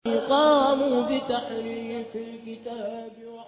قاموا بتحريف الكتاب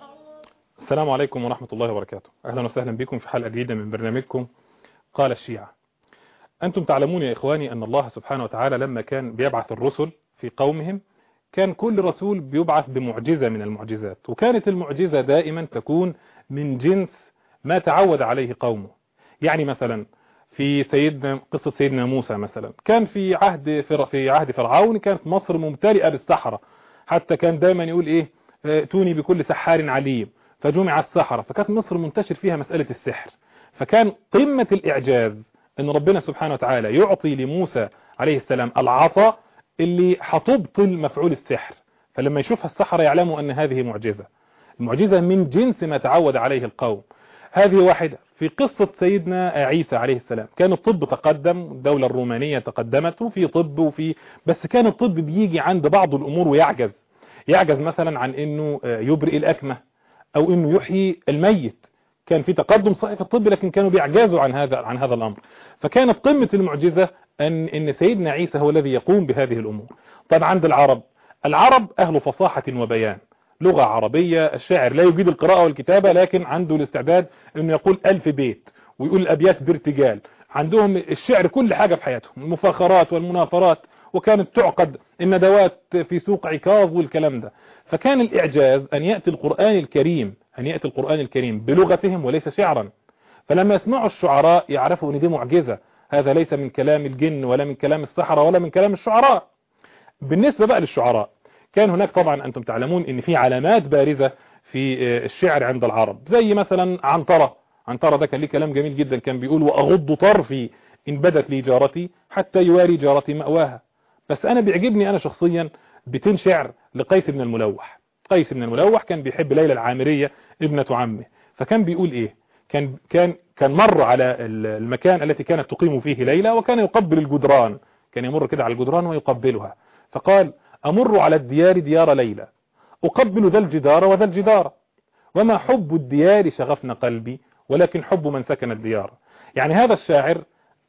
السلام عليكم ورحمة الله وبركاته أهلا وسهلا بكم في حلقة جديدة من برنامجكم قال الشيعة أنتم تعلمون يا إخواني أن الله سبحانه وتعالى لما كان بيبعث الرسل في قومهم كان كل رسول بيبعث بمعجزة من المعجزات وكانت المعجزة دائما تكون من جنس ما تعود عليه قومه يعني مثلا في سيدنا قصة سيدنا موسى مثلا كان في عهد في عهد فرعون كانت مصر ممتلئة بالسحرة حتى كان دايما يقول ايه ائتوني بكل سحار عليم فجمع السحرة فكانت مصر منتشر فيها مسألة السحر فكان قمة الإعجاز ان ربنا سبحانه وتعالى يعطي لموسى عليه السلام العصا اللي هتبطل مفعول السحر فلما يشوفها السحرة يعلموا ان هذه معجزة المعجزة من جنس ما تعود عليه القوم هذه واحدة في قصة سيدنا عيسى عليه السلام كان الطب تقدم الدولة الرومانية تقدمت وفي طب وفي بس كان الطب بيجي عند بعض الأمور ويعجز يعجز مثلا عن انه يبرئ الأكمة او انه يحيي الميت كان في تقدم صحيح في الطب لكن كانوا بيعجزوا عن هذا عن هذا الأمر فكانت قمة المعجزة أن ان سيدنا عيسى هو الذي يقوم بهذه الأمور طب عند العرب العرب أهل فصاحة وبيان لغة عربية الشاعر لا يجيد القراءة والكتابة لكن عنده الاستعداد انه يقول ألف بيت ويقول الأبيات بارتجال عندهم الشعر كل حاجة في حياتهم المفاخرات والمناثرات وكانت تعقد الندوات في سوق عكاظ والكلام ده فكان الإعجاز أن يأتي القرآن الكريم أن يأتي القرآن الكريم بلغتهم وليس شعرا فلما يسمعوا الشعراء يعرفوا أن دي معجزة هذا ليس من كلام الجن ولا من كلام السحرة ولا من كلام الشعراء بالنسبة بقى للشعراء كان هناك طبعا أنتم تعلمون أن في علامات بارزة في الشعر عند العرب زي مثلا عنترة عنترة ده كان ليه كلام جميل جدا كان بيقول وأغض طرفي إن بدت لي جارتي حتى يواري جارتي مأواها بس أنا بيعجبني أنا شخصيا بيتين شعر لقيس بن الملوح قيس بن الملوح كان بيحب ليلى العامرية ابنة عمه فكان بيقول إيه كان كان كان مر على المكان التي كانت تقيم فيه ليلى وكان يقبل الجدران كان يمر كده على الجدران ويقبلها فقال أمر على الديار ديار ليلى أقبل ذا الجدار وذا الجدار وما حب الديار شغفنا قلبي ولكن حب من سكن الديار يعني هذا الشاعر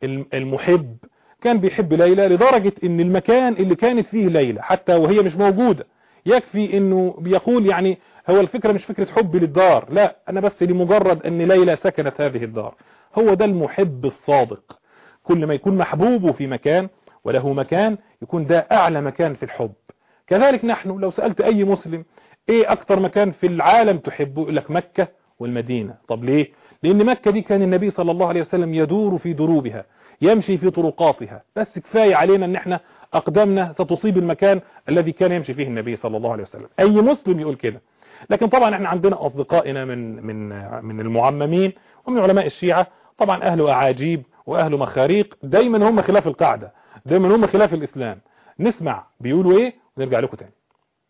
المحب كان بيحب ليلى لدرجة ان المكان اللي كانت فيه ليلى حتى وهي مش موجودة يكفي انه بيقول يعني هو الفكرة مش فكرة حب للدار لا انا بس لمجرد ان ليلى سكنت هذه الدار هو ده المحب الصادق كل ما يكون محبوبه في مكان وله مكان يكون ده اعلى مكان في الحب كذلك نحن لو سألت اي مسلم ايه اكتر مكان في العالم تحبه يقول لك مكة والمدينة طب ليه لان مكة دي كان النبي صلى الله عليه وسلم يدور في دروبها يمشي في طرقاتها بس كفاية علينا ان احنا اقدامنا ستصيب المكان الذي كان يمشي فيه النبي صلى الله عليه وسلم اي مسلم يقول كده لكن طبعا احنا عندنا اصدقائنا من من من المعممين ومن علماء الشيعة طبعا اهل اعاجيب واهل مخاريق دايما هم خلاف القاعدة دايما هم خلاف الاسلام نسمع بيقولوا ايه ونرجع لكم تاني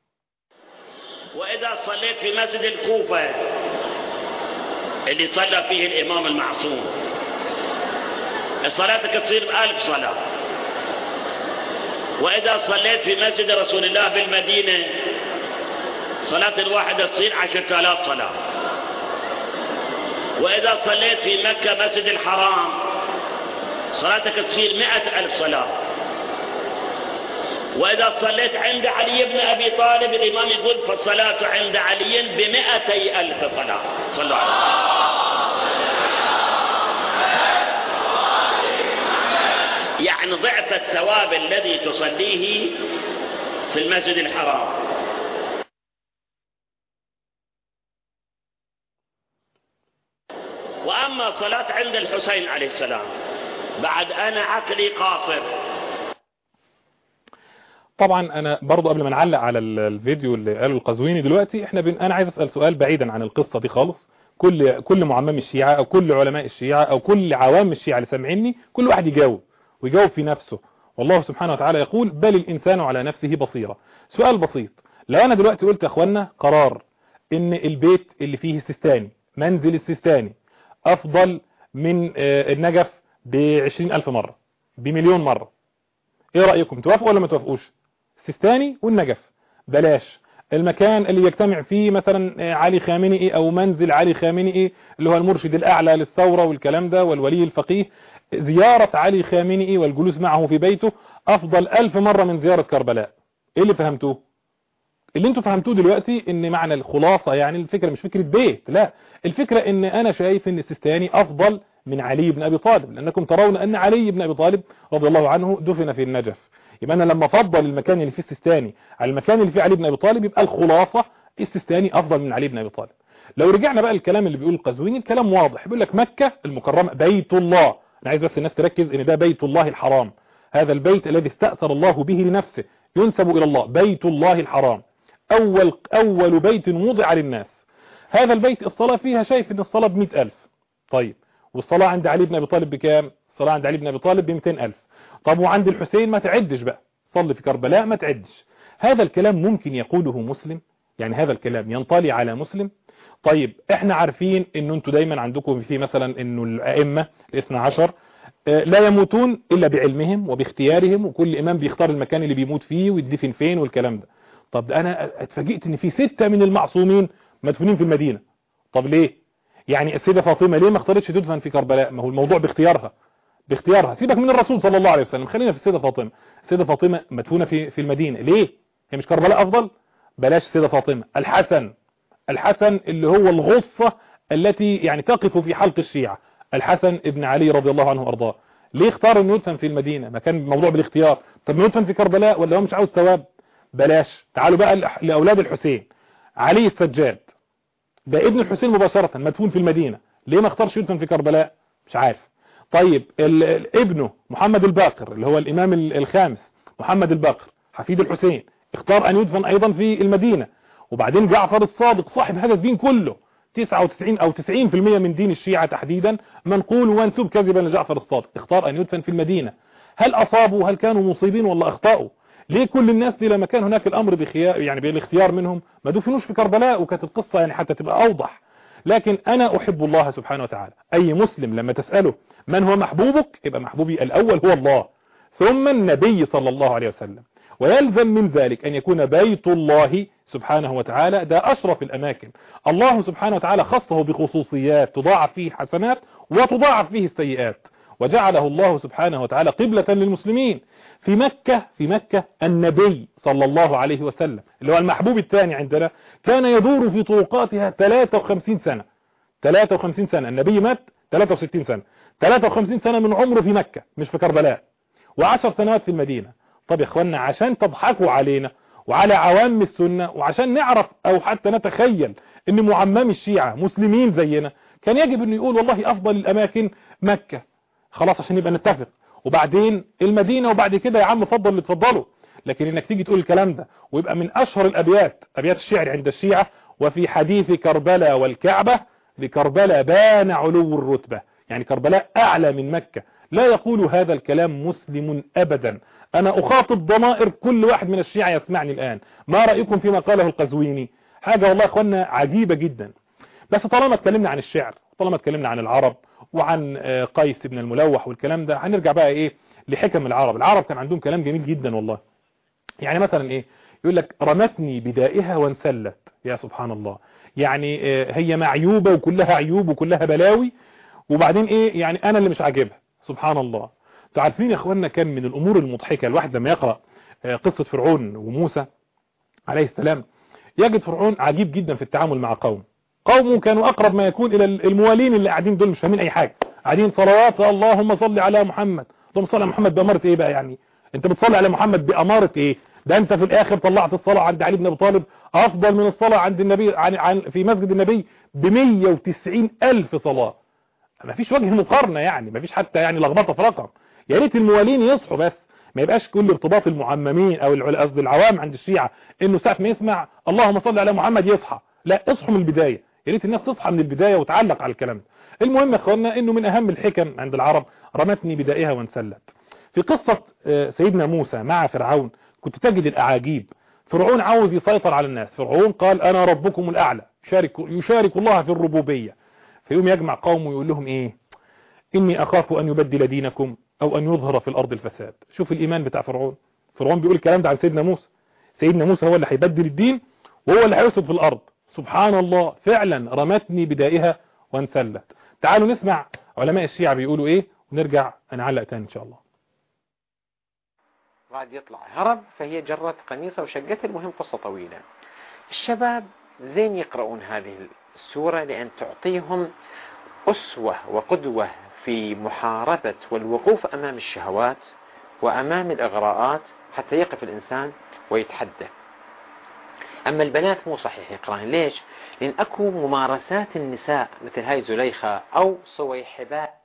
واذا صليت في مسجد الكوفة اللي صلى فيه الامام المعصوم صلاتك تصير بألف صلاة وإذا صليت في مسجد رسول الله بالمدينة صلاة الواحدة تصير عشرة آلاف صلاة وإذا صليت في مكة مسجد الحرام صلاتك تصير مئة ألف صلاة وإذا صليت عند علي بن أبي طالب الإمام يقول فالصلاة عند علي بمئتي ألف صلاة صلوا عليه يعني ضعف الثواب الذي تصليه في المسجد الحرام وأما صلاة عند الحسين عليه السلام بعد أنا عقلي قاصر طبعا انا برضو قبل ما نعلق على الفيديو اللي قاله القزويني دلوقتي احنا بن... انا عايز اسال سؤال بعيدا عن القصه دي خالص كل كل معمم الشيعه او كل علماء الشيعه او كل عوام الشيعه اللي سامعيني كل واحد يجاوب ويجاوب في نفسه والله سبحانه وتعالى يقول بل الإنسان على نفسه بصيرة سؤال بسيط لو أنا دلوقتي قلت يا أخوانا قرار إن البيت اللي فيه السيستاني منزل السيستاني أفضل من النجف بعشرين ألف مرة بمليون مرة إيه رأيكم توافقوا ولا ما توافقوش السيستاني والنجف بلاش المكان اللي يجتمع فيه مثلا علي خامنئي او منزل علي خامنئي اللي هو المرشد الاعلى للثورة والكلام ده والولي الفقيه زيارة علي خامنئي والجلوس معه في بيته افضل الف مرة من زيارة كربلاء ايه اللي فهمتوه اللي انتوا فهمتوه دلوقتي ان معنى الخلاصة يعني الفكرة مش فكرة بيت لا الفكرة ان انا شايف ان السيستاني افضل من علي بن ابي طالب لانكم ترون ان علي بن ابي طالب رضي الله عنه دفن في النجف يبقى انا لما افضل المكان اللي فيه السيستاني على المكان اللي فيه علي بن ابي طالب يبقى الخلاصة السيستاني افضل من علي بن ابي طالب لو رجعنا بقى الكلام اللي بيقول القزويني الكلام واضح بيقول لك مكة المكرمة بيت الله انا عايز بس الناس تركز ان ده بيت الله الحرام هذا البيت الذي استأثر الله به لنفسه ينسب الى الله بيت الله الحرام اول اول بيت وضع للناس هذا البيت الصلاة فيها شايف ان الصلاة بمئة الف طيب والصلاة عند علي بن ابي طالب بكام الصلاة عند علي بن ابي طالب بمئتين الف طب وعند الحسين ما تعدش بقى صلي في كربلاء ما تعدش هذا الكلام ممكن يقوله مسلم يعني هذا الكلام ينطلي على مسلم طيب احنا عارفين ان انتوا دايما عندكم في مثلا انه الائمه الاثنى عشر لا يموتون الا بعلمهم وباختيارهم وكل امام بيختار المكان اللي بيموت فيه ويدفن فين والكلام ده طب ده انا اتفاجئت ان في ستة من المعصومين مدفونين في المدينة طب ليه يعني السيدة فاطمة ليه ما اختارتش تدفن في كربلاء ما هو الموضوع باختيارها باختيارها سيبك من الرسول صلى الله عليه وسلم خلينا في السيدة فاطمة السيدة فاطمة مدفونة في في المدينة ليه هي مش كربلاء افضل بلاش السيدة فاطمة الحسن الحسن اللي هو الغصة التي يعني تقف في حلق الشيعة الحسن ابن علي رضي الله عنه وارضاه ليه اختار انه يدفن في المدينة ما كان موضوع بالاختيار طب ما يدفن في كربلاء ولا هو مش عاوز ثواب بلاش تعالوا بقى لأولاد الحسين علي السجاد ده ابن الحسين مباشرة مدفون في المدينة ليه ما اختارش يدفن في كربلاء مش عارف طيب ابنه محمد الباقر اللي هو الإمام الخامس محمد الباقر حفيد الحسين اختار أن يدفن أيضا في المدينة وبعدين جعفر الصادق صاحب هذا الدين كله 99 أو 90% من دين الشيعة تحديدا منقول ومنسوب كذبا لجعفر الصادق اختار أن يدفن في المدينة هل أصابوا هل كانوا مصيبين ولا أخطأوا ليه كل الناس دي لما كان هناك الامر بخيار يعني بالاختيار منهم ما دفنوش في كربلاء وكانت القصة يعني حتى تبقى اوضح لكن انا احب الله سبحانه وتعالى اي مسلم لما تسأله من هو محبوبك يبقى محبوبي الاول هو الله ثم النبي صلى الله عليه وسلم ويلزم من ذلك ان يكون بيت الله سبحانه وتعالى ده اشرف الاماكن الله سبحانه وتعالى خصه بخصوصيات تضاعف فيه حسنات وتضاعف فيه السيئات وجعله الله سبحانه وتعالى قبلة للمسلمين في مكة في مكة النبي صلى الله عليه وسلم اللي هو المحبوب الثاني عندنا كان يدور في طرقاتها 53 سنة 53 سنة النبي مات 63 سنة 53 سنة من عمره في مكة مش في كربلاء وعشر سنوات في المدينة طب يا اخوانا عشان تضحكوا علينا وعلى عوام السنة وعشان نعرف او حتى نتخيل ان معمم الشيعة مسلمين زينا كان يجب انه يقول والله افضل الاماكن مكة خلاص عشان يبقى نتفق وبعدين المدينة وبعد كده يا عم فضل اللي تفضله لكن انك تيجي تقول الكلام ده ويبقى من اشهر الابيات ابيات الشعر عند الشيعة وفي حديث كربلاء والكعبة بكربلاء بان علو الرتبة يعني كربلاء اعلى من مكة لا يقول هذا الكلام مسلم ابدا انا اخاطب ضمائر كل واحد من الشيعة يسمعني الان ما رأيكم فيما قاله القزويني حاجة والله يا اخوانا عجيبة جدا بس طالما اتكلمنا عن الشعر طالما اتكلمنا عن العرب وعن قيس بن الملوح والكلام ده هنرجع بقى ايه لحكم العرب العرب كان عندهم كلام جميل جدا والله يعني مثلا ايه يقول لك رمتني بدائها وانسلت يا سبحان الله يعني هي معيوبة وكلها عيوب وكلها بلاوي وبعدين ايه يعني انا اللي مش عاجبها سبحان الله تعرفين يا اخوانا كان من الامور المضحكة الواحد لما يقرأ قصة فرعون وموسى عليه السلام يجد فرعون عجيب جدا في التعامل مع قوم قومه كانوا اقرب ما يكون الى الموالين اللي قاعدين دول مش فاهمين اي حاجة قاعدين صلوات اللهم صل على محمد اللهم صل على محمد بأمارة ايه بقى يعني انت بتصلي على محمد بأمارة ايه ده انت في الاخر طلعت الصلاة عند علي بن ابي طالب افضل من الصلاة عند النبي عن عن في مسجد النبي ب 190 الف صلاة ما فيش وجه مقارنة يعني ما فيش حتى يعني لخبطه في رقم يا ريت الموالين يصحوا بس ما يبقاش كل ارتباط المعممين او قصدي العوام عند الشيعة انه ساعة ما يسمع اللهم صل على محمد يصحى لا اصحوا من البداية يا ريت الناس تصحى من البداية وتعلق على الكلام ده المهم يا اخوانا انه من اهم الحكم عند العرب رمتني بدائها وانسلت في قصة سيدنا موسى مع فرعون كنت تجد الاعاجيب فرعون عاوز يسيطر على الناس فرعون قال انا ربكم الاعلى يشارك, يشارك الله في الربوبية فيقوم يجمع قومه ويقول لهم ايه اني اخاف ان يبدل دينكم او ان يظهر في الارض الفساد شوف الايمان بتاع فرعون فرعون بيقول الكلام ده عن سيدنا موسى سيدنا موسى هو اللي هيبدل الدين وهو اللي هيفسد في الارض سبحان الله فعلا رمتني بدائها وانسلت تعالوا نسمع علماء الشيعة بيقولوا ايه ونرجع نعلق تاني ان شاء الله بعد يطلع هرب فهي جرت قميصه وشقته المهم قصة طويلة الشباب زين يقرؤون هذه السورة لأن تعطيهم أسوة وقدوة في محاربة والوقوف أمام الشهوات وأمام الإغراءات حتى يقف الإنسان ويتحدى أما البنات مو صحيح يقرأن ليش؟ لأن أكو ممارسات النساء مثل هاي زليخة أو صويحباء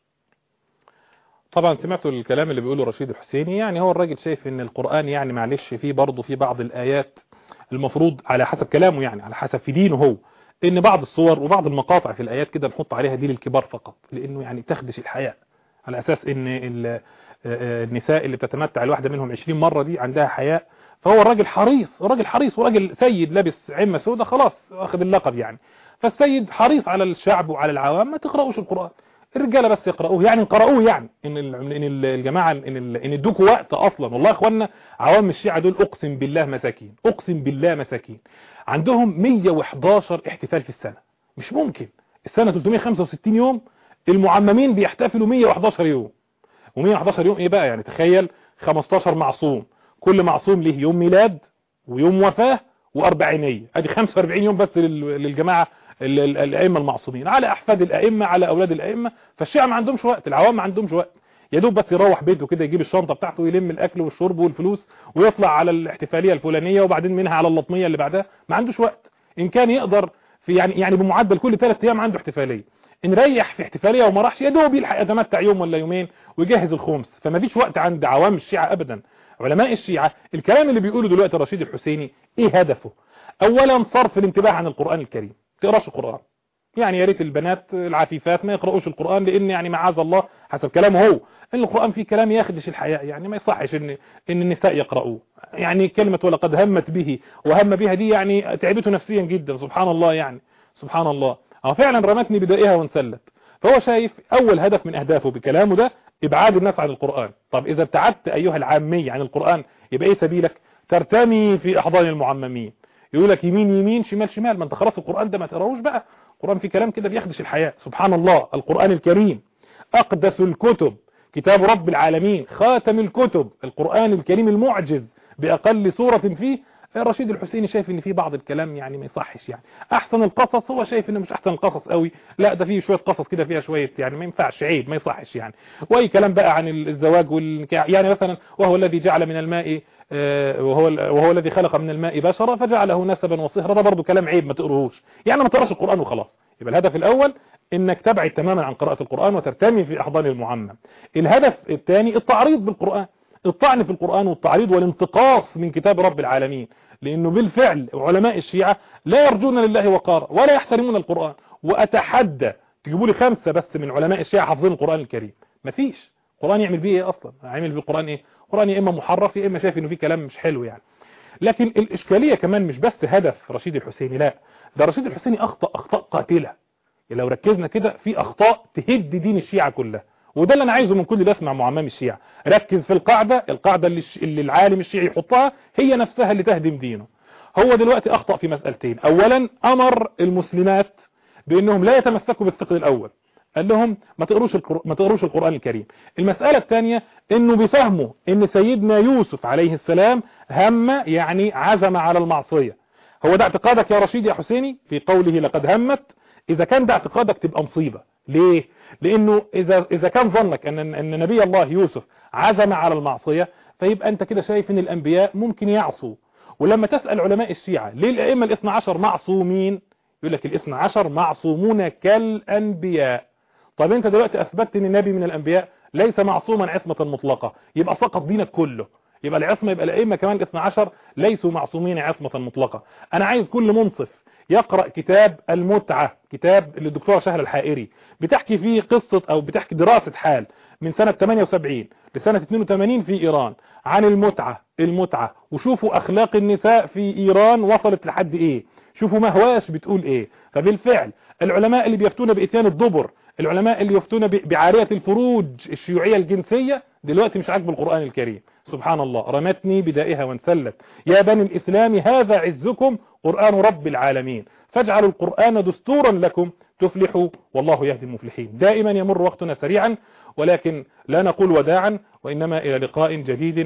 طبعا سمعتوا الكلام اللي بيقوله رشيد الحسيني يعني هو الراجل شايف ان القرآن يعني معلش فيه برضه في بعض الآيات المفروض على حسب كلامه يعني على حسب في دينه هو ان بعض الصور وبعض المقاطع في الآيات كده نحط عليها دي للكبار فقط لانه يعني تخدش الحياء على اساس ان النساء اللي بتتمتع الواحدة منهم 20 مرة دي عندها حياء فهو الراجل حريص الراجل حريص وراجل سيد لابس عمة سودة خلاص واخد اللقب يعني فالسيد حريص على الشعب وعلى العوام ما تقرأوش القرآن الرجالة بس يقرأوه يعني قرأوه يعني ان ان الجماعة ان ان ادوكوا وقت اصلا والله يا اخوانا عوام الشيعة دول اقسم بالله مساكين اقسم بالله مساكين عندهم 111 احتفال في السنة مش ممكن السنة 365 يوم المعممين بيحتفلوا 111 يوم و111 يوم ايه بقى يعني تخيل 15 معصوم كل معصوم له يوم ميلاد ويوم وفاة واربعينية ادي 45 يوم بس للجماعة الائمة المعصومين على احفاد الائمة على اولاد الائمة فالشيعة ما عندهمش وقت العوام ما عندهمش وقت يا دوب بس يروح بيته كده يجيب الشنطة بتاعته ويلم الاكل والشرب والفلوس ويطلع على الاحتفالية الفلانية وبعدين منها على اللطمية اللي بعدها ما عندوش وقت ان كان يقدر في يعني يعني بمعدل كل ثلاث ايام عنده احتفالية ان ريح في احتفالية وما راحش يا دوب يلحق يتمتع يوم ولا يومين ويجهز الخمس فما فيش وقت عند عوام الشيعة ابدا علماء الشيعة الكلام اللي بيقوله دلوقتي رشيد الحسيني ايه هدفه اولا صرف الانتباه عن القرآن الكريم تقراش القرآن يعني يا ريت البنات العفيفات ما يقرؤوش القرآن لان يعني معاذ الله حسب كلامه هو ان القرآن فيه كلام يخدش الحياء يعني ما يصحش ان ان النساء يقرؤوه يعني كلمة ولقد همت به وهم بها دي يعني تعبته نفسيا جدا سبحان الله يعني سبحان الله اه فعلا رمتني بدائها وانسلت فهو شايف اول هدف من اهدافه بكلامه ده ابعاد الناس عن القرآن طب اذا ابتعدت ايها العامية عن القرآن يبقى ايه سبيلك ترتمي في احضان المعممين يقول لك يمين يمين شمال شمال ما انت خلاص القرآن ده ما تقراهوش بقى القرآن فيه كلام كده بيخدش الحياة سبحان الله القرآن الكريم اقدس الكتب كتاب رب العالمين خاتم الكتب القرآن الكريم المعجز باقل سورة فيه رشيد الحسيني شايف ان في بعض الكلام يعني ما يصحش يعني احسن القصص هو شايف انه مش احسن القصص قوي لا ده فيه شوية قصص كده فيها شوية يعني ما ينفعش عيب ما يصحش يعني واي كلام بقى عن الزواج والنكاح يعني مثلا وهو الذي جعل من الماء وهو وهو الذي خلق من الماء بشرا فجعله نسبا وصهرا ده برضه كلام عيب ما تقروهوش يعني ما تقراش القرآن وخلاص يبقى الهدف الاول انك تبعد تماما عن قراءة القرآن وترتمي في احضان المعمم الهدف الثاني التعريض بالقرآن الطعن في القرآن والتعريض والانتقاص من كتاب رب العالمين لانه بالفعل علماء الشيعة لا يرجون لله وقارا ولا يحترمون القرآن واتحدى تجيبوا لي خمسة بس من علماء الشيعة حافظين القرآن الكريم مفيش القرآن يعمل بيه ايه اصلا عامل بالقرآن ايه القرآن يا اما محرف يا اما شايف انه فيه كلام مش حلو يعني لكن الاشكالية كمان مش بس هدف رشيد الحسيني لا ده رشيد الحسيني اخطأ اخطاء قاتلة لو ركزنا كده في اخطاء تهد دين الشيعة كلها وده اللي انا عايزه من كل اللي اسمع معمم الشيعة ركز في القاعدة القاعدة اللي, اللي العالم الشيعي يحطها هي نفسها اللي تهدم دينه هو دلوقتي اخطأ في مسألتين اولا امر المسلمات بانهم لا يتمسكوا بالثقل الاول قال لهم ما تقروش ما تقروش القرآن الكريم المسألة الثانية انه بيفهموا ان سيدنا يوسف عليه السلام هم يعني عزم على المعصية هو ده اعتقادك يا رشيد يا حسيني في قوله لقد همت اذا كان ده اعتقادك تبقى مصيبة ليه لانه اذا اذا كان ظنك ان ان نبي الله يوسف عزم على المعصية فيبقى انت كده شايف ان الانبياء ممكن يعصوا ولما تسأل علماء الشيعة ليه الائمه الاثنى عشر معصومين يقول لك الاثنى عشر معصومون كالانبياء طب انت دلوقتي اثبتت ان النبي من الانبياء ليس معصوما عصمة مطلقة يبقى سقط دينك كله يبقى العصمة يبقى الائمه كمان الاثنى عشر ليسوا معصومين عصمة مطلقة انا عايز كل منصف يقرأ كتاب المتعة كتاب للدكتورة شهر الحائري بتحكي فيه قصة او بتحكي دراسة حال من سنة 78 لسنة 82 في ايران عن المتعة المتعة وشوفوا اخلاق النساء في ايران وصلت لحد ايه شوفوا مهواش بتقول ايه فبالفعل العلماء اللي بيفتون باتيان الدبر العلماء اللي يفتون بعارية الفروج الشيوعية الجنسية دلوقتي مش عاجب القرآن الكريم سبحان الله رمتني بدائها وانسلت يا بني الإسلام هذا عزكم قرآن رب العالمين فاجعلوا القرآن دستورا لكم تفلحوا والله يهدي المفلحين دائما يمر وقتنا سريعا ولكن لا نقول وداعا وإنما إلى لقاء جديد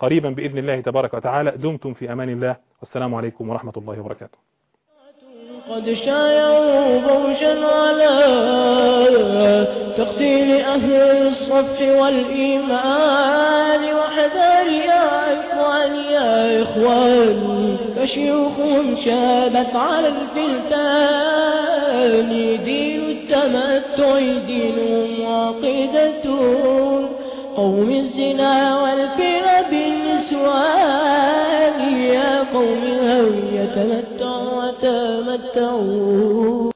قريبا بإذن الله تبارك وتعالى دمتم في أمان الله والسلام عليكم ورحمة الله وبركاته قد شايعوا بوشا على تقتيل أهل الصف والإيمان وحذر يا إخوان يا إخوان فشيوخهم شابت على الفلتان دين التمتع دين وعقيدة قوم الزنا والفر بالنسوان يا قوم هل يتمتع وتمتعوا